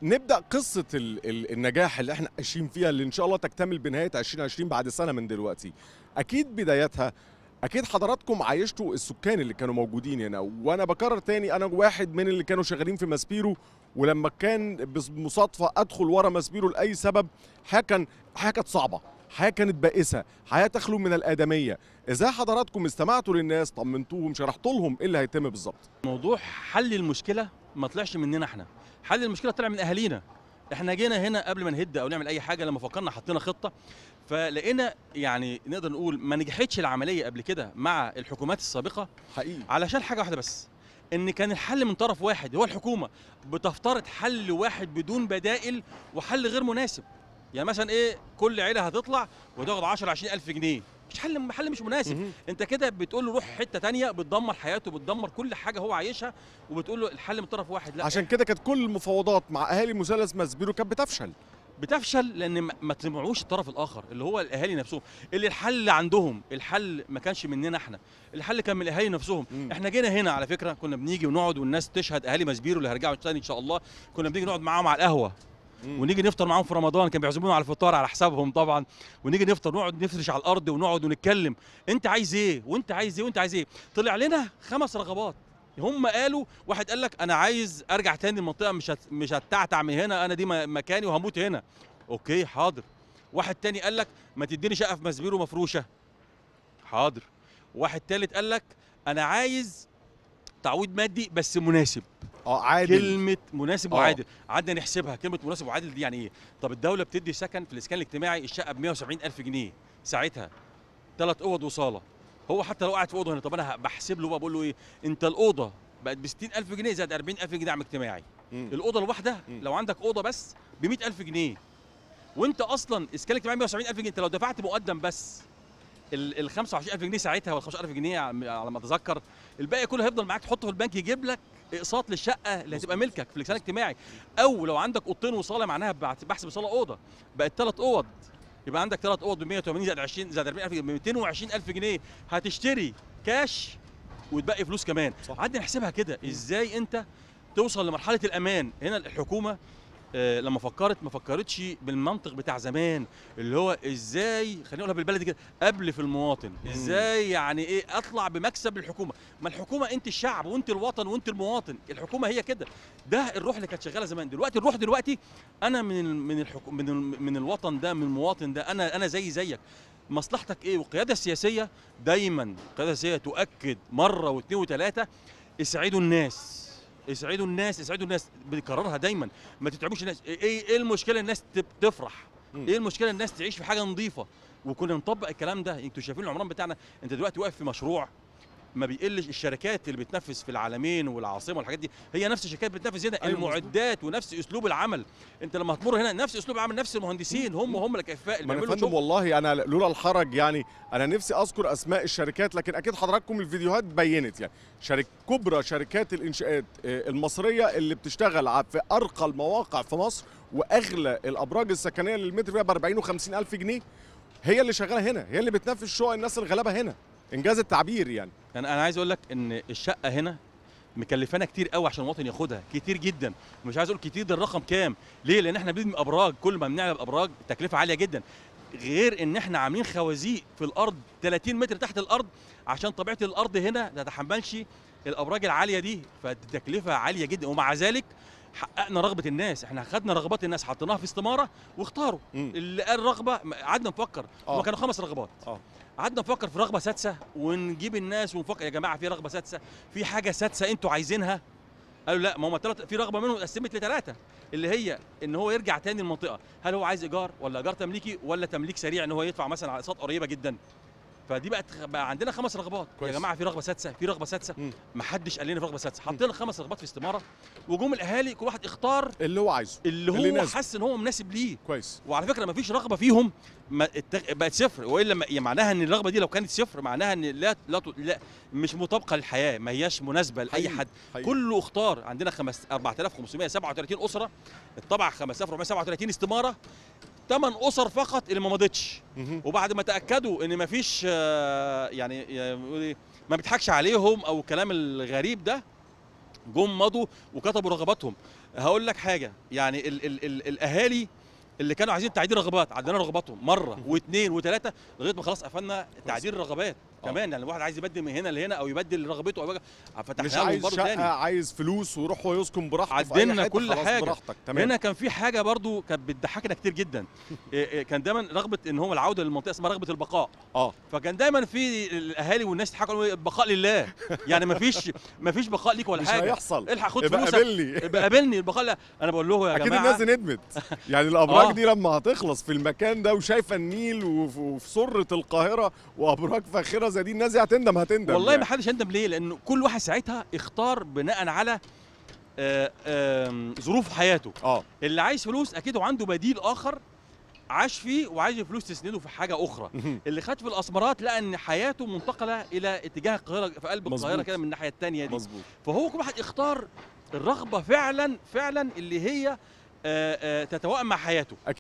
نبدا قصه ال ال النجاح اللي احنا عايشين فيها اللي ان شاء الله تكتمل بنهايه 2020 بعد سنه من دلوقتي اكيد بدايتها اكيد حضراتكم عايشتوا السكان اللي كانوا موجودين هنا وانا بكرر تاني انا واحد من اللي كانوا شغالين في ماسبيرو ولما كان بمصادفه ادخل ورا ماسبيرو لاي سبب حاجه كان حاجه كانت صعبه حياه كانت بائسه حياه تخلو من الادميه ازاي حضراتكم استمعتوا للناس طمنتوهم شرحتوا لهم ايه اللي هيتم بالظبط موضوع حل المشكله ما طلعش مننا احنا حل المشكله طلع من اهالينا احنا جينا هنا قبل ما نهد او نعمل اي حاجه لما فكرنا حطينا خطه فلقينا يعني نقدر نقول ما نجحتش العمليه قبل كده مع الحكومات السابقه حقيقي علشان حاجه واحده بس ان كان الحل من طرف واحد هو الحكومه بتفترض حل واحد بدون بدائل وحل غير مناسب يعني مثلا ايه كل عيله هتطلع وتاخد 10 20 الف جنيه مش حل حل مش مناسب مهم. انت كده بتقول له روح حته تانية بتدمر حياته بتدمر كل حاجه هو عايشها وبتقول له الحل من طرف واحد لا عشان كده كانت كل المفاوضات مع اهالي مثلث ماسبيرو كانت بتفشل بتفشل لان ما- ما تسمعوش الطرف الاخر اللي هو الاهالي نفسهم اللي الحل عندهم الحل ما كانش مننا احنا الحل كان من الاهالي نفسهم مم. احنا جينا هنا على فكره كنا بنيجي ونقعد والناس تشهد اهالي مسبيرو اللي هيرجعوا تاني ان شاء الله كنا بنيجي نقعد معاهم على القهوه مم. ونيجي نفطر معاهم في رمضان كان بيعزمونا على الفطار على حسابهم طبعا ونيجي نفطر نقعد نفرش على الارض ونقعد ونتكلم انت عايز ايه وانت عايز ايه وانت عايز ايه طلع لنا خمس رغبات هم قالوا واحد قال لك انا عايز ارجع تاني المنطقه مش هت... مش هتعتع من هنا انا دي م- مكاني وهموت هنا اوكي حاضر واحد تاني قال لك ما تديني شقه في مسبيرو مفروشه حاضر واحد تالت قال لك انا عايز تعويض مادي بس مناسب اه عادل كلمة مناسب آه. وعادل قعدنا نحسبها كلمة مناسب وعادل دي يعني ايه؟ طب الدولة بتدي سكن في الإسكان الاجتماعي الشقة ب 170 ألف جنيه ساعتها ثلاث أوض وصالة هو حتى لو قاعد في أوضة هنا طب أنا بحسب له بقى بقول له إيه؟ أنت الأوضة بقت ب 60 ألف جنيه زائد 40 ألف جنيه دعم اجتماعي مم. الأوضة الواحدة مم. لو عندك أوضة بس ب 100 ألف جنيه وأنت أصلا إسكان اجتماعي 170 ألف جنيه أنت لو دفعت مقدم بس ال ال 25000 جنيه ساعتها ولا 15000 جنيه على على ما اتذكر الباقي كله هيفضل معاك تحطه في البنك يجيب لك اقساط للشقه اللي هتبقى ملكك في الاكسان الاجتماعي او لو عندك اوضتين وصاله معناها بعت- بحسب صاله اوضه بقت ثلاث اوض يبقى عندك ثلاث اوض ب 180 زائد 20 زائد 40000 ب 220000 جنيه هتشتري كاش وتبقي فلوس كمان صح. قعدنا نحسبها كده ازاي انت توصل لمرحله الامان هنا الحكومه آه، لما فكرت ما فكرتش بالمنطق بتاع زمان اللي هو ازاي خلينا نقولها بالبلدي كده قبل في المواطن ازاي يعني ايه اطلع بمكسب للحكومه ما الحكومه انت الشعب وانت الوطن وانت المواطن الحكومه هي كده ده الروح اللي كانت شغاله زمان دلوقتي الروح دلوقتي انا من ال- من الحكو من ال- من الوطن ده من المواطن ده انا انا زي زيك مصلحتك ايه والقياده السياسيه دايما القياده السياسيه تؤكد مره واثنين وثلاثه اسعدوا الناس اسعدوا الناس اسعدوا الناس بنكررها دايما ما تتعبوش الناس ايه ايه المشكله الناس تب- تفرح مم. ايه المشكله الناس تعيش في حاجه نظيفه وكنا نطبق الكلام ده انتوا شايفين العمران بتاعنا انت دلوقتي واقف في مشروع ما بيقلش الشركات اللي بتنفذ في العالمين والعاصمه والحاجات دي هي نفس الشركات بتنفذ هنا أيوة المعدات ونفس اسلوب العمل انت لما هتمر هنا نفس اسلوب العمل نفس المهندسين هم هم الكفاء اللي ما انا بيعملوا فندم شغل والله انا لولا الحرج يعني انا نفسي اذكر اسماء الشركات لكن اكيد حضراتكم الفيديوهات بينت يعني شركة كبرى شركات الانشاءات آه، المصريه اللي بتشتغل ع- في ارقى المواقع في مصر واغلى الابراج السكنيه للمتر فيها ب 40 و50 الف جنيه هي اللي شغاله هنا هي اللي بتنفذ شقق الناس الغلابه هنا انجاز التعبير يعني انا انا عايز اقول لك ان الشقه هنا مكلفانا كتير قوي عشان المواطن ياخدها كتير جدا ومش عايز اقول كتير ده الرقم كام ليه لان احنا بنبني ابراج كل ما بنعمل ابراج تكلفه عاليه جدا غير ان احنا عاملين خوازيق في الارض 30 متر تحت الارض عشان طبيعه الارض هنا ما تتحملش الابراج العاليه دي فالتكلفه عاليه جدا ومع ذلك حققنا رغبه الناس احنا خدنا رغبات الناس حطيناها في استماره واختاروا مم. اللي قال رغبه قعدنا نفكر آه. هما كانوا خمس رغبات اه قعدنا نفكر في رغبه سادسه ونجيب الناس ونفكر يا جماعه في رغبه سادسه في حاجه سادسه انتوا عايزينها قالوا لا ما هم ثلاث في رغبه منهم اتقسمت لثلاثه اللي هي ان هو يرجع تاني المنطقه هل هو عايز ايجار ولا ايجار تمليكي ولا تمليك سريع ان هو يدفع مثلا على اقساط قريبه جدا فدي بقت بقى عندنا خمس رغبات كويس. يا جماعه في رغبه سادسه في رغبه سادسه مم. ما حدش قال لنا في رغبه سادسه حطينا خمس رغبات في استماره وجم الاهالي كل واحد اختار اللي هو عايزه اللي هو اللي يناسبه. حس ان هو مناسب ليه كويس وعلى فكره ما فيش رغبه فيهم ما اتخ... بقت صفر والا ما... يعني معناها ان الرغبه دي لو كانت صفر معناها ان لا لا, ت... لا مش مطابقه للحياه ما هياش مناسبه لاي حقيقي. حد حقيقي. كله اختار عندنا خمس 4537 اسره الطبع 5437 استماره ثمان اسر فقط اللي ما مضتش مهم. وبعد ما تاكدوا ان ما فيش آه، يعني يعني بيقول إيه، ما بيضحكش عليهم او الكلام الغريب ده جم مضوا وكتبوا رغباتهم هقول لك حاجه يعني ال ال ال الاهالي اللي كانوا عايزين تعديل رغبات عدلنا رغباتهم مره واثنين وثلاثه لغايه ما خلاص قفلنا تعديل الرغبات آه. كمان يعني الواحد عايز يبدل من هنا لهنا او يبدل رغبته او مش فتحنا له عايز برضه شقه تاني عايز فلوس ويروح ويسكن براحته في أي عدلنا حتة، كل خلاص حاجة. براحتك تمام هنا كان في حاجه برضو كانت بتضحكنا كتير جدا إيه إيه كان دايما رغبه ان هو العوده للمنطقه اسمها رغبه البقاء اه فكان دايما في الاهالي والناس يضحكوا يقولوا البقاء لله يعني مفيش مفيش بقاء ليك ولا مش حاجه هيحصل الحق خد يبقى فلوسك قابلني يبقى قابلني البقاء لا انا بقول له يا اكيد جماعه الناس دي ندمت يعني الابراج آه. دي لما هتخلص في المكان ده وشايفه النيل وف- وفي سره القاهره وابراج فاخره زي دي الناس دي هتندم هتندم والله يعني. ما حدش يندم ليه لان كل واحد ساعتها اختار بناء على آه، آم، ظروف حياته اه اللي عايز فلوس اكيد وعنده بديل اخر عاش فيه وعايز الفلوس تسنده في حاجه اخرى اللي خد في الاسمرات لقى ان حياته منتقله الى اتجاه القاهره في قلب القاهره مظبوط. كده من الناحيه الثانيه دي مظبوط فهو كل واحد اختار الرغبه فعلا فعلا اللي هي آه، آه، تتوائم مع حياته